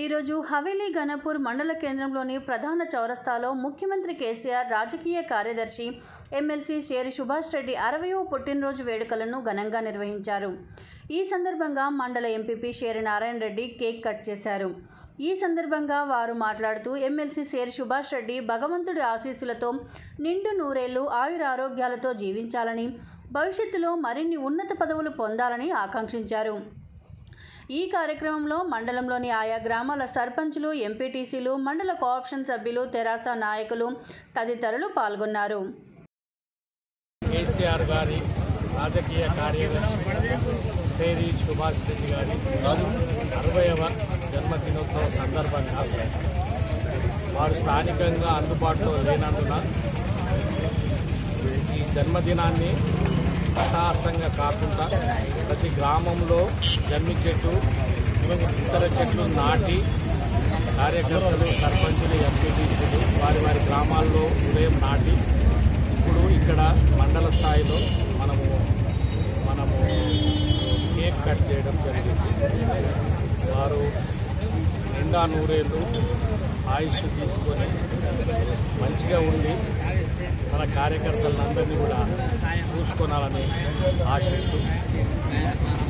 ఈరోజు హవేలీ గణపూర్ మండల కేంద్రంలోని ప్రధాన చౌరస్తాలో ముఖ్యమంత్రి కేసీఆర్ రాజకీయ కార్యదర్శి ఎమ్మెల్సీ షేరి సుభాష్ రెడ్డి అరవయో పుట్టినరోజు వేడుకలను ఘనంగా నిర్వహించారు ఈ సందర్భంగా మండల MPP Sheri Narayana Reddy cake cut చేశారు ఈ సందర్భంగా వారు మాట్లాడుతూ ఎమ్మెల్సీ షేరి సుభాష్ రెడ్డి భగవంతుడి ఆశీస్సులతో నిండు నూరేళ్లు ఆయురారోగ్యాలతో జీవించాలని భవిష్యత్తులో మరిన్ని ఉన్నత పదవులు పొందాలని ఆకాంక్షించారు ఈ కార్యక్రమంలో మండలంలోని ఆయా గ్రామాల సర్పంచులు ఎంపీటీసీలు మండల కోఆప్షన్ సభ్యులు తెరాస నాయకులు తదితరులు పాల్గొన్నారు కేసీఆర్ గారి రాజకీయ కార్యదర్శి సేరి సుభాష్ రెడ్డి గారి అరవైవ జన్మదినోత్సవ సందర్భంగా వారు స్థానికంగా అందుబాటులో లేనందున ఈ జన్మదినాన్ని అట్టహాసంగా కాకుండా ప్రతి గ్రామంలో జమ్మి చెట్టు ఇతర చెట్లు నాటి కార్యకర్తలు సర్పంచులు ఎంపీటీసీలు వారి వారి గ్రామాల్లో ఉదయం నాటి ఇప్పుడు ఇక్కడ మండల స్థాయిలో మనము మనము కేక్ కట్ చేయడం జరిగింది వారు నిండా నూరేళ్ళు ఆయుష్ తీసుకొని మంచిగా ఉండి మన కార్యకర్తలందరినీ కూడా చూసుకోనాలని ఆశిస్తూ